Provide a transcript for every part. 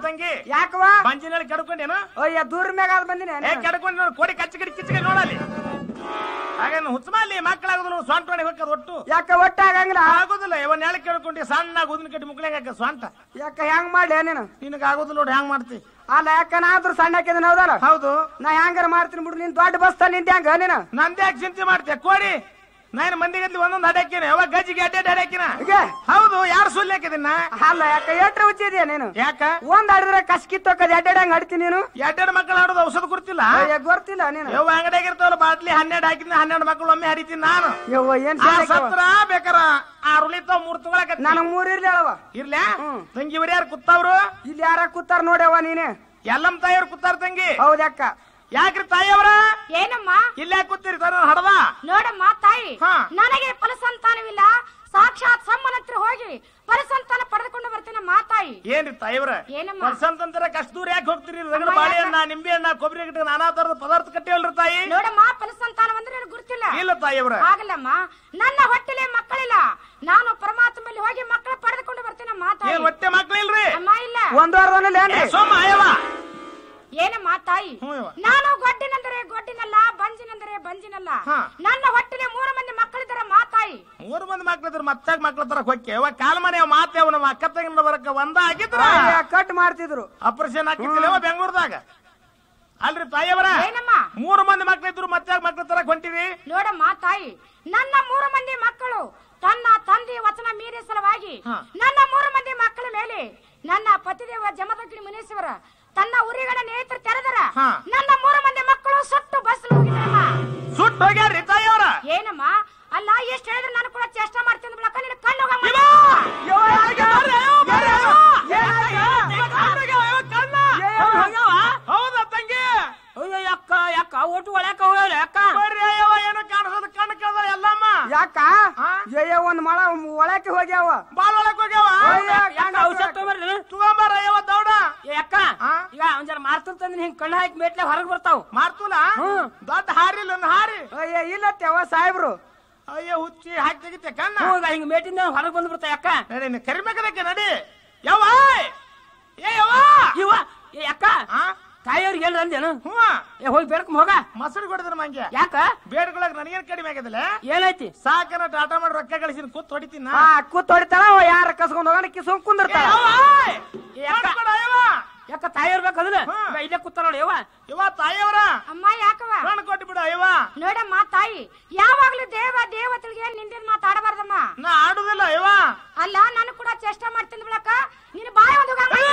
ತಂಗಿ ಯಾಕವ ಬಂಜಿನಲ್ಲಿ ಕೆಡ್ಕೊಂಡೇನು ಅಯ್ಯ ದೂರ ಮ್ಯಾಗ ಅದ್ ಬಂದಿನಿ ಏ ಕೆಡ್ಕೊಂಡು ನೋಡು ಕೋಡಿ ಕಚ್ಚ ಕಡಿ ಕಿಚ್ಚ ನೋಡಲಿ ಹಾಗೇನು ಹುಚ್ಚಮಲ್ಲಿ ಮಕ್ಕಳಾಗೋದಿಲ್ಲ ಸ್ವಂಟ ಮಾಡಿ ಹೋಗ್ತದ ಒಟ್ಟು ಯಾಕ ಒಟ್ಟ ಆಗಂಗಿಲ್ಲ ಆಗೋದಿಲ್ಲ ಇವನ್ ನೆಲ ಕೇಳ್ಕೊಂಡಿ ಸಣ್ಣ ಉದಿನ ಕಟ್ಟಿ ಮುಕ್ಳಂಗ ಹಾಕ ಸ್ವಂಟ ಯಾಕ ಹೆಂಗ್ ಮಾಡ್ಲಿ ನೀನು ನಿನಗ ಆಗೋದಿಲ್ಲ ನೋಡಿ ಹೆಂಗ್ ಮಾಡ್ತಿ ಅಲ್ಲ ಯಾಕ ನಾ ಆದ್ರೂ ಸಣ್ಣ ಹಾಕಿದೀನಿ ಹೌದಲ್ಲ ಹೌದು ನಾ ಹೆಂಗಾರ ಮಾಡ್ತೀನಿ ಬಿಡು ನೀನ್ ದೊಡ್ಡ ಬಸ್ ನಿಂತ ಹೆಂಗ ನೀನು ನಂದೇ ಯಾಕೆ ಚಿಂತೆ ಮಾಡ್ತೀಯ ಕೋಡಿ ನಾನು ಮಂದಿಗಲ್ಲಿ ಒಂದೊಂದು ಹಡಕಿನ ಯಾವಾಗ ಗಜ್ಜಿಗೆ ಅಡ್ಡೆ ಹಡಕಿನ ಹೀಗೆ ಹೌದು ಯಾರು ಸುಳ್ಳು ಹಾಕಿದಿನ ಅಲ್ಲ ಯಾಕ ಎಟ್ರ ಹುಚ್ಚಿದ್ಯಾ ನೀನು ಯಾಕ ಒಂದ್ ಆಡಿದ್ರೆ ಕಸ್ಕಿ ತೊಕ್ಕದ್ ಎಡ್ಡೆಡ್ ಹಂಗ್ ಹಡ್ತೀನಿ ನೀನು ಎರಡೆರಡು ಮಕ್ಕಳು ಆಡೋದು ಔಷಧ ಕೊಡ್ತಿಲ್ಲ ಅಯ್ಯ, ಗೊತ್ತಿಲ್ಲ ನೀನು ಯಾವ ಅಂಗಡಿಯಾಗಿರ್ತಾವಲ್ಲ ಬಾಟ್ಲಿ ಹನ್ನೆರಡು ಹಾಕಿದ್ನ ಹನ್ನೆರಡು ಮಕ್ಕಳು ಒಮ್ಮೆ ಹರಿತೀನಿ ನಾನು ಯವ್ವ ಏನ್ ಆ ಶಾಲೆ ಸತ್ರ ಬೇಕಾರ ಆ ರುಳಿತಾವ್ ಮೂರ್ ತಗೊಳಕ ನನಗ್ ಮೂರ್ ಇರ್ಲಿ ಅಳವ ಇರ್ಲ್ಯಾ ಹ್ಮ್. ತಂಗಿ ಇವ್ರು ಯಾರು ಕುತ್ತವ್ರು ಇಲ್ಲಿ ಯಾರ ಕೂತಾರ ನೋಡ್ಯವ ನೀನೆ ಎಲ್ಲಮ್ಮ ತಾಯಿಯವ್ರು ಕುತ್ತಾರ ತಂಗಿ ಹೌದಕ್ಕ ಯಾಕ್ರಿ ತಾಯಿಯವ್ರ ಏನಮ್ಮ ಇಲ್ಲೇ ಯಾಕೆ ಕೂತೀರಿ ತರ ಹಡದ ನೋಡಮ್ಮ ತಾಯಿ ಹಾ. ನನಗೆ ಫಲಸಂತಾನವಿಲ್ಲ ಸಾಕ್ಷಾತ್ ಸಮ್ಮನ ಹತ್ರ ಹೋಗಿ ಫಲಸಂತಾನ ಪಡೆದುಕೊಂಡು ಬರ್ತೀನಿ ಮಾತಾಯಿ ಏನ್ರಿ ತಾಯಿಯವ್ರ ಏನಮ್ಮ? ವರ್ಷಂತಂತರ ಕಷ್ಟ ದೂರ ಯಾಕೆ ಹೋಗ್ತೀರಿ ರಗಡ ಅಮ್ಮ, ಬಾಳೆಹಣ್ಣ ನಿಂಬೆ ಹಣ್ಣ ಕೊಬ್ಬರಿ ಗಿಡ ನಾನಾ ತರದ ಪದಾರ್ಥ ಕಟ್ಟಿವಲ್ರಿ ತಾಯಿ ನೋಡಮ್ಮ ಫಲಸಂತಾನ ಅಂದ್ರೆ ನನಗೆ ಗುರುತಿಲ್ಲ ಇಲ್ಲ ತಾಯಿಯವ್ರ ಆಗಲ್ಲಮ್ಮ ನನ್ನ ಹೊಟ್ಟೆಲೆ ಮಕ್ಕಳಿಲ್ಲ ನಾನು ಪರಮಾತ್ಮಲ್ಲಿ ಹೋಗಿ ಮಕ್ಕಳ ಪಡೆದುಕೊಂಡು ಬರ್ತೀನಿ ಮಾತಾಯಿ ಏನ್ ಹೊಟ್ಟೆ ಮಕ್ಳಿಲ್ರಿ ಅಮ್ಮ ಇಲ್ಲ ಒಂದ್ ವಾರದಲ್ಲಿ ಏ ಏನ್ರಿ ಸೋಮ ಅಯ್ಯವ ಏನಮ್ಮ ತಾಯಿ ಹ್ಞೂ ಯವ್ವ. ನಾನು ಗೊಡ್ಡಿನೆಂದರೆ ಗೊಡ್ಡಿನಲ್ಲ ಬಂಜಿನೆಂದರೆ ಬಂಜಿನಲ್ಲ ಹಾ. ನನ್ನ ಹೊಟ್ಟೆಲೆ ಮೂರು ಮಂದಿ ಮಕ್ಕಳಿದ್ದಾರೆ ಮಾತಾಯಿ ಮೂರು ಮಂದಿ ಮಕ್ಳಿದ್ರು ಮತ್ತಾಗ ಮಕ್ಳ ತರ ಹೊಕ್ಕೆ ಅವ ಕಾಲ ಮನೆ ಅವ ಮಾತೆ ಅವ ನಮ್ಮ ಅಕ್ಕ ತಂಗಿನ ಬರಕ ಒಂದ ಆಗಿದ್ರ ಅಯ್ಯ, ಕಟ್ ಮಾಡ್ತಿದ್ರು ಆಪರೇಷನ್ ಹಾಕಿತ್ತಿಲ್ಲ ಬೆಂಗಳೂರದಾಗ ಅಲ್ರಿ ತಾಯಿಯವರ ಏನಮ್ಮ ಮೂರು ಮಂದಿ ಮಕ್ಳಿದ್ರು ಮತ್ತಾಗ ಮಕ್ಳ ತರ ಹೊಂಟಿರಿ ನೋಡಮ್ಮ ತಾಯಿ ನನ್ನ ಮೂರು ಮಂದಿ ಮಕ್ಕಳು ತನ್ನ ತಂದೆ ವಚನ ಮೀರಿ ಸಲುವಾಗಿ ಹಾ. ನನ್ನ ಮೂರು ಮಂದಿ ಮಕ್ಕಳ ಮೇಲೆ ನನ್ನ ಪತಿದೇವ ಜಮದಗ್ನಿ ಮುನೀಶ್ವರ ತನ್ನ ಉರಿಗಳ ನೇತ್ರ ತೆರೆದರ ಹಾ. ನನ್ನ ಮೂರು ಮಂದಿ ಮಕ್ಕಳು ಸುಟ್ಟು ಬಸ್ ಹೋಗಿದ್ರಮ್ಮ ಸುಟ್ಟು ಹೋಗ್ಯಾರ್ರಿ ತಾಯಿಯವರ ಏನಮ್ಮ ಅಲ್ಲ ಎಷ್ಟು ಹೇಳಿದ್ರೆ ನಾನು ಕೂಡ ಚೇಷ್ಟ ಮಾಡ್ತೀನಿ ಬಿಡಕ್ಕ ನಿನ್ನ ಕಣ್ಣು ಹೋಗಮ್ಮ. ಹೌದಾ ತಂಗಿ ಅಯ್ಯೋ ಯಾಕ ಯಾಕ ಒಟ್ಟು ಒಳಕ ಹೋಗ್ಯಾಳ ಯಾಕ ಬರ್ರಿ ಅಯ್ಯವ ಏನೋ ಕಾಣಿಸೋದು ಕಣ್ಣು ಕದ ಎಲ್ಲಮ್ಮ ಯಾಕ ಹಾ? ಅಯ್ಯ ಒಂದ್ ಮಳ ಒಳಕ್ಕೆ ಹೋಗ್ಯಾವ ಬಾಲ್ ಒಳಗ್ ಹೋಗ್ಯಾವ ಅಯ್ಯ, ಯಾಕ ಔಷಧ ತೊಗೊಂಬರ್ರಿ ತಗೊಂಬಾರ ಅಯ್ಯವ ದೌಡ ಏ ಅಕ್ಕ ಹಾ? ಈಗ ಒಂದ್ ಜರ ಮಾರ್ತಂದ್ರೆ ಹಿಂಗ್ ಕಣ್ಣ ಹಾಕಿ ಮೇಟ್ಲೆ ಹೊರಗ್ ಬರ್ತಾವ್ ಮಾಡ್ತೂಲ ಹ್ಮ್. ದೊಡ್ಡ ಹಾರಿಲ್ಲ ಒಂದು ಹಾರಿ ಅಯ್ಯ ಇಲ್ಲತ್ತವ ಸಾಹೇಬ್ರು ಅಯ್ಯ ಹುಚ್ಚಿ ಹಾಕಿ ತೆಗಿತೆ ಕಣ್ಣ ಹ್ಞೂ ಈಗ ಹಿಂಗ್ ಮೇಟಿಂದ ಹೊರಗ್ ಬಂದ್ ಬಿಡ್ತಾವ ಯಾಕ ನಡಿ ನೀ ಕರಿಬೇಕದಕ್ಕೆ ನಡಿ ಯಾವ ಏ ಯವ್ವ ಇವ ಏ ಅಕ್ಕ ಆ? ತಾಯಿಯವ್ರಿಗೆ ಏನ್ರ ಅಂದೇನು ಹ್ಞೂ ಏ ಹೋಗಿ ಬೇಡ್ಕೊಂಡ್ ಹೋಗ ಮೊಸರು ಕೊಡಿದ್ರ ಮಂಗೆ ಯಾಕ ಬೇಡ್ಕೊಳಕ್ ನನಗೇನ್ ಕಡಿಮೆ ಆಗದಿಲ್ಲ ಏನೈತಿ ಸಾಕನ ಟಾಟಾ ಮಾಡಿ ರೊಕ್ಕ ಗಳಿಸಿನ ಕೂತ್ ಹೊಡಿತೀನ ಹಾ ಕೂತ್ ಹೊಡಿತಾಳ ಅವ ಯಾರ ಕಸ್ಕೊಂಡ್ ಹೋಗೋಣ ಕಿಸ್ಕೊಂಡ್ ಕುಂದಿರ್ತಾಳ ಏ ಅಕ್ಕ ಯಾಕ ತಾಯಿಯವ್ರ ಬೇಕಂದ್ರ ಹಾ. ಈಗ ಇಲ್ಲೇ ಕೂತಾರ ನೋಡಿ ಯವ್ವ ಇವ ತಾಯಿಯವರ ಅಮ್ಮ ಯಾಕವ ಕಣ್ ಕೊಟ್ಟು ಬಿಡು ಅಯ್ಯವ ನೋಡಮ್ಮ ತಾಯಿ ಯಾವಾಗ್ಲೂ ದೇವ ದೇವತೆಗಳಿಗೆ ನಿಂದಿನ ಮಾತಾಡಬಾರ್ದಮ್ಮ ನಾ ಆಡುದಿಲ್ಲ ಇವ ಅಲ್ಲ ನಾನು ಕೂಡ ಚೇಷ್ಟ ಮಾಡ್ತೀನಿ ಬಿಡಕ್ಕ ನೀನು ಬಾಯ ಒಂದು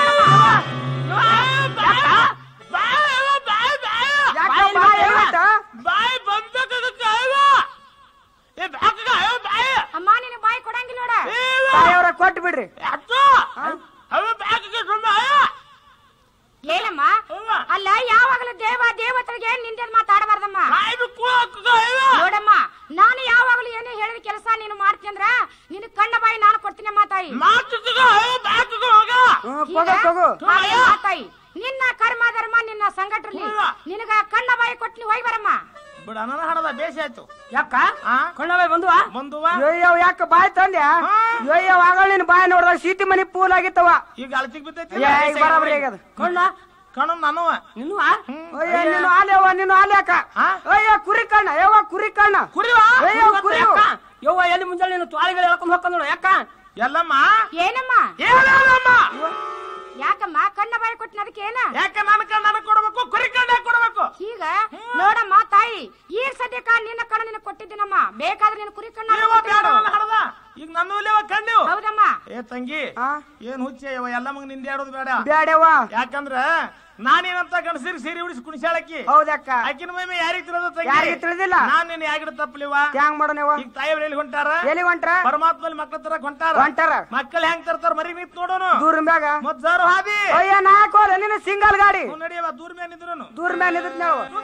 ಯಾಕ ಬಾಯಲ್ಲಿ ಬಾ ಬರ್ತಾವ? ಏನಾಯ್ತ? ಬಾಯಿ ಬಂದಕ್ಕ ಅಯ್ಯವ ಏ ಬ್ಯಾಕಗ ಅಯ್ಯವ ಬಾಯಿ ಅಮ್ಮ ನೀನು ಬಾಯಿ ಕೊಡಂಗಿಲ್ಲ ನೋಡ ತಾಯಿಯವ್ರ ಕೊಟ್ಟು ಬಿಡ್ರಿ ಅಚ್ಚು ಅವ ಬ್ಯಾಕಗ ಸುಮ್ಮ ಅಯ್ಯ ಏನಮ್ಮ ಅವ್ವ. ಅಲ್ಲ ಯಾವಾಗಲೂ ದೇವ ದೇವತೆಗಳಿಗೆ ನಿಂದಿನ ಮಾತಾಡಬಾರ್ದಮ್ಮ ಬಾಯಿ ಬಿಕ್ಕು ಅಕ್ಕಗ ಅಯ್ಯವ ನೋಡಮ್ಮ ನಾನು ಯಾವಾಗಲೂ ಏನೇ ಹೇಳಿದ ಕೆಲಸ ನೀನು ಮಾಡ್ತೀನಿ ಅಂದ್ರ ನಿನ್ ಕಣ್ಣ ಬಾಯಿ ನಾನು ಕೊಡ್ತೀನಿ ಮಾತಾಯಿ ಮಾತುಗ ಅಯ್ಯವ ಬ್ಯಾಕಗ ಹೋಗ ಹ್ಮ್ ಕೊಗು ಕೊಗು ಮಾತಾಯಿ ನಿನ್ನ ಕರ್ಮ ಧರ್ಮ ನಿನ್ನ ಸಂಘಟನೆ ಹೌದಾ? ನಿನಗ ಕಣ್ಣ ಬಾಯಿ ಕೊಟ್ಟು ಹೋಗಿ ಬರಮ್ಮ ಬಿಡ ನನ್ನ ಹಣದ ಬೇಸಿ ಆಯ್ತು ಯಾಕ ಆ ಕಣ್ಣವೇ ಬಂದುವ ಬಂದುವ ಅಯ್ಯೋ ಯಾಕ ಬಾಯ್ ತಂದ್ಯಾ ಹಾ. ಅಯ್ಯೋ ಆಗಳ ನಿನ್ ಬಾಯ್ ನೋಡಿದಾಗ ಸೀಟಿ ಮನಿ ಪೂಲ್ ಆಗಿತ್ತವ ಈಗ ಅಳತಿಗ್ ಬಿದ್ದೈತಿ ಏ, ಈಗ ಬರಾಬರಿ ಆಗ್ಯದ ಕಣ್ಣ ಕಣ ನನ್ನವ ನಿನ್ನುವ ಅಯ್ಯೋ ನೀನು ಆಲ್ಯವ ನೀನು ಆಲ್ಯಾಕ ಹಾ? ಅಯ್ಯೋ ಕುರಿ ಕಣ್ಣ ಯವ್ವ ಕುರಿ ಕಣ್ಣ ಕುರಿವ ಅಯ್ಯೋ ಕುರಿ ಯಾಕ ಯವ್ವ ಎಲ್ಲಿ ಮುಂಜಾನೆ ನೀನು ತ್ವಾಲಿಗಳು ಹೇಳ್ಕೊಂಡ್ ಹೋಗ್ಕೊಂಡ್ ನೋಡು ಯಾಕ ಎಲ್ಲಮ್ಮ ಏನಮ್ಮ ಏನಮ್ಮ ಯಾಕಮ್ಮ ಕಣ್ಣ ಬಾಯಿ ಕೊಟ್ಟಿನ ಅದಕ್ಕೆ ಏನ ಯಾಕೆ ನನ್ನ ಕಣ್ಣ ನನಗ್ ಕೊಡ್ಬೇಕು ಕುರಿ ಕಣ್ಣ ಯಾಕ್ ಕೊಡ್ಬೇಕು ಈಗ ನೋಡಮ್ಮ ತಾಯಿ ಈಗ ಸದ್ಯಕ್ಕ ನಿನ್ನ ಕಣ್ಣ ನಿನ್ನ ಕೊಟ್ಟಿದ್ದೀನಮ್ಮ ಬೇಕಾದ್ರೆ ನಿನ್ನ ಕುರಿ ಕಣ್ಣ ನೀವ ಬೇಡ ನನ್ನ ಹಣದ ಈಗ ನನ್ನ ಇಲ್ಲವ ಕಣ್ಣು ಹೌದಮ್ಮ ಏ ತಂಗಿ ಹಾ? ಏನ್ ಹುಚ್ಚ ಇವ ಎಲ್ಲ ಮಗ ನಿಂದೆ ಆಡೋದು ಬೇಡ ಬ್ಯಾಡ್ಯವ ಯಾಕಂದ್ರ ನಾನೇನಂತ ಗಣಸಿರಿ ಸೀರೆ ಉಡಿಸಿ ಕುಣಿಸಾಳಕ್ಕಿ ಹೌದಕ್ಕ ಆಕಿನ ಮೈ ಮೈ ಯಾರಿಗ್ ತಿಳಿದ ತಂಗಿ ಯಾರಿಗ್ ತಿಳಿದಿಲ್ಲ? ನಾನ್ ನಿನ್ನ ಯಾಗಿಡ ತಪ್ಪಲಿವ ಹ್ಯಾಂಗ್ ಮಾಡೋಣವ ಈಗ ತಾಯಿಯವ್ರು ಎಲ್ಲಿ ಹೊಂಟಾರ ಎಲ್ಲಿ ಹೊಂಟ್ರ ಪರಮಾತ್ಮಲ್ಲಿ ಮಕ್ಳ ತರ ಹೊಂಟಾರ ಹೊಂಟಾರ ಮಕ್ಕಳು ಹೆಂಗ್ ತರ್ತಾರ ಮರಿ ನಿಂತ್ ನೋಡೋನು ದೂರ ಮ್ಯಾಗ ಮತ್ ಜಾರು ಹಾದಿ ಅಯ್ಯ ನಾಕೋಲ ನಿನ್ನ ಸಿಂಗಲ್ ಗಾಡಿ ಅವ್ನ್ ನಡಿಯವ ದೂರ ಮೇಲೆ ನಿಂದ್ರನು ದೂರ ಮ್ಯಾಗ ನಿಂತ ನಾವು